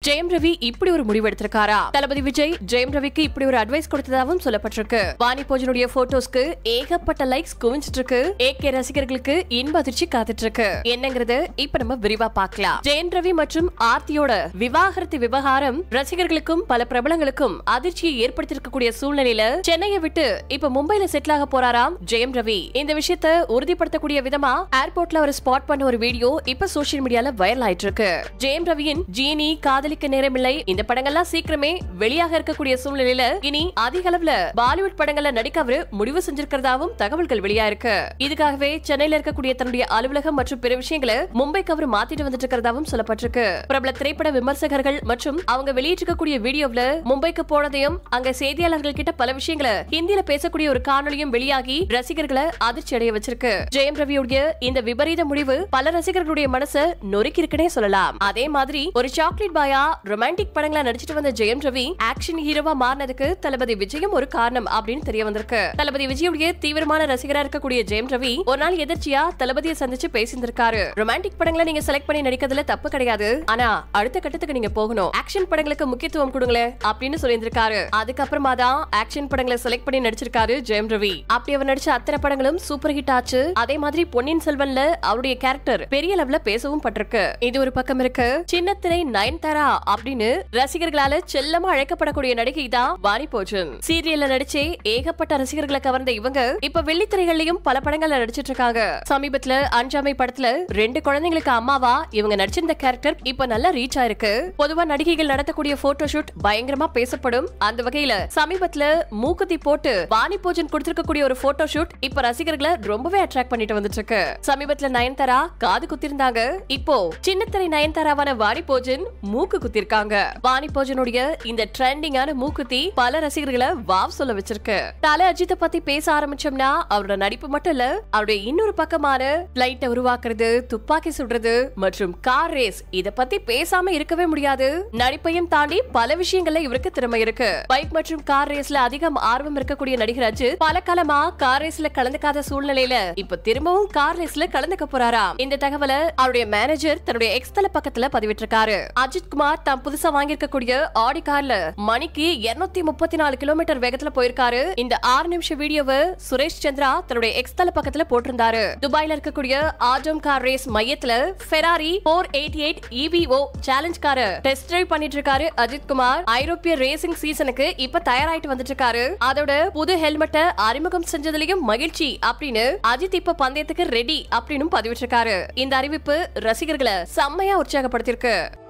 ஜெயம் ரவி இப்படி ஒரு முடிவு எடுத்திருக்காரா தளபதி விஜய் ஜெயம் ரவிக்கு இப்படி ஒரு அட்வைஸ் கொடுத்ததாகவும் சொல்லப்பட்டிருக்கு வாணி போஜனுடைய போட்டோஸ்க்கு ஏகப்பட்ட லைக்ஸ் குவிஞ்சிட்டு இருக்கு ஏகே ரசிகர்களுக்கு இன்ப அதிர்ச்சி காத்துட்டு இருக்கு என்னங்கிறது இப்ப நம்ம விரிவா பார்க்கலாம் ஜெயம் ரவி மற்றும் ஆர்த்தியோட விவாகரத்து விவகாரம் ரசிகர்களுக்கும் பல பிரபலங்களுக்கும் அதிர்ச்சியை ஏற்படுத்தியிருக்கக்கூடிய சூழ்நிலையில சென்னையை விட்டு இப்ப மும்பைல செட்டில் ஆக போறாராம் ஜெயம் ரவி இந்த விஷயத்தை உறுதிப்படுத்தக்கூடிய விதமா ஏர்போர்ட்ல ஒரு ஸ்பாட் பண்ண ஒரு வீடியோ இப்ப சோஷியல் மீடியால வைரல் ஆயிட்டு இருக்கு ஜெயம் ரவியின் ஜீனி காதலிக்க நேரமில்லை இந்த படங்கள்லாம் சீக்கிரமே வெளியாக இருக்கக்கூடிய சூழ்நிலையில இனி அதிக அளவுல பாலிவுட் படங்கள்ல நடிக்க அவரு முடிவு செஞ்சிருக்கிறதாவும் தகவல்கள் வெளியா இருக்கு இதுக்காகவே சென்னையில இருக்கக்கூடிய தன்னுடைய அலுவலகம் மற்றும் பிற விஷயங்களை மும்பைக்கு அவர் மாத்திட்டு வந்துட்டு இருக்கிறதாவும் சொல்லப்பட்டிருக்கு பிரபல திரைப்பட விமர்சகர்கள் மற்றும் அவங்க வெளியிட்டிருக்கக்கூடிய வீடியோவுல மும்பைக்கு போனதையும் அங்க செய்தியாளர்கள் கிட்ட பல விஷயங்களை ஹிந்தியில பேசக்கூடிய ஒரு காணொளியும் வெளியாகி ரசிகர்களை அதிர்ச்சி அடைய வச்சிருக்கு ஜெயம் ரவியுடைய இந்த விபரீத முடிவு பல ரசிகர்களுடைய மனசை நொறுக்கி இருக்குன்னே சொல்லலாம் அதே மாதிரி ஒரு சாக்லேட் பாயா ரொமான்டிக் படங்களா நடிச்சிட்டு வந்த ஜெயம் ரவி ஆக்ஷன் ஹீரோவா மாறினதுக்கு தளபதி விஜயும் ஒரு காரணம் அப்படின்னு தெரிய வந்திருக்கு தளபதி விஜயுடைய தீவிரமான ரசிகரா இருக்கக்கூடிய ஜெயம் ரவி ஒரு நாள் எதிர்ச்சியா தளபதியை சந்திச்சு பேசியிருந்திருக்காரு ரொமான்டிக் படங்களை நீங்க செலக்ட் பண்ணி நடிக்கிறதுல தப்பு கிடையாது ஆனா அடுத்த கட்டத்துக்கு நீங்க போகணும் ஆக்ஷன் படங்களுக்கு முக்கியத்துவம் கொடுங்களேன் அப்படின்னு சொல்லியிருந்திருக்காரு அதுக்கப்புறமா தான் ஆக்ஷன் படங்களை செலக்ட் பண்ணி நடிச்சிருக்காரு ஜெயம் ரவி அப்படி அவர் நடிச்ச அத்தனை படங்களும் சூப்பர் ஹிட் ஆச்சு அதே மாதிரி பொன்னியின் செல்வன்ல அவருடைய கேரக்டர் பெரிய லெவல்ல பேசவும் பட்டிருக்கு இது ஒரு பக்கம் இருக்கு சின்னத்திரை நயன்தாரா அப்படின்னு ரசிகர்களால செல்லமா அழைக்கப்படக்கூடிய நடிகை தான் வாணி போஜன் சீரியல்ல நடிச்சே ஏகப்பட்ட ரசிகர்களை கவர்ந்த இவங்க இப்ப வெள்ளித்திரைகள்லயும் பல படங்கள்ல நடிச்சிட்டு இருக்காங்க சமீபத்துல அஞ்சாமை படத்துல ரெண்டு குழந்தைங்களுக்கு அம்மாவா இவங்க நடிச்சிருந்த கேரக்டர் இப்ப நல்லா ரீச் ஆயிருக்கு பொதுவா நடிகைகள் நடத்தக்கூடிய போட்டோ ஷூட் பயங்கரமா பேசப்படும் அந்த வகையில சமீபத்துல மூக்குத்தி போட்டு வாணி போஜன் கொடுத்திருக்கக்கூடிய ஒரு போட்டோ ஷூட் இப்ப ரசிகர்களை ரொம்பவே அட்ராக்ட் பண்ணிட்டு வந்துட்டு இருக்கு சமீபத்துல நயன்தாரா காது குத்திருந்தாங்க இப்போ சின்னத்திரை நயன்தாராவான வாணி போஜன் மூக்கு குத்திருக்காங்க வாணி போஜனுடைய இந்த ட்ரெண்டிங்கான மூக்குத்தி பல ரசிகர்களை வாவ் சொல்ல வச்சிருக்கு தல அஜித்தை பத்தி பேச ஆரம்பிச்சோம்னா அவரோட நடிப்பு மட்டும் இல்ல அவருடைய இன்னொரு பக்கமான பிளைட்டை உருவாக்குறது துப்பாக்கி சுடுறது மற்றும் கார் ரேஸ் இத பத்தி பேசாம இருக்கவே முடியாது நடிப்பையும் தாண்டி பல விஷயங்கள்ல இவருக்கு திறமை இருக்கு பைக் மற்றும் கார் ரேஸ்ல அதிகம் ஆர்வம் இருக்கக்கூடிய நடிகர் அஜித் பல காலமா கார் ரேஸ்ல கலந்துக்காத சூழ்நிலையில இப்ப திரும்பவும் கார் ரேஸ்ல கலந்துக்க போறாராம் இந்த தகவலை அவருடைய மேனேஜர் தன்னுடைய எக்ஸ் தல பக்கத்துல பதிவிட்டிருக்காரு அஜித் குமார் தாம் புதுசா வாங்கியிருக்கக்கூடிய ஆடி கார்ல மணிக்கு 234 முப்பத்தி நாலு கிலோமீட்டர் வேகத்துல போயிருக்காரு இந்த ஆறு நிமிஷம் வீடியோவை சுரேஷ் சந்திரா தன்னுடைய எக்ஸ் தல பக்கத்துல போட்டிருந்தாரு துபாயில இருக்கக்கூடிய ஆடம் கார் ரேஸ் மையத்துல Ferrari four eighty eight EVO challenge கார டெஸ்ட் டிரைவ் பண்ணிட்டு இருக்காரு அஜித் குமார் ஐரோப்பிய ரேசிங் சீசனுக்கு இப்ப தயாராயிட்டு வந்துட்டு இருக்காரு அதோட புது ஹெல்மெட்டை அறிமுகம் செஞ்சதுலயும் மகிழ்ச்சி அப்படின்னு அஜித் இப்ப பந்தயத்துக்கு ரெடி அப்படின்னு பதிவிட்டிருக்காரு இந்த அறிவிப்பு ரசிகர்களை செம்மையா உற்சாகப்படுத்தியிருக்கு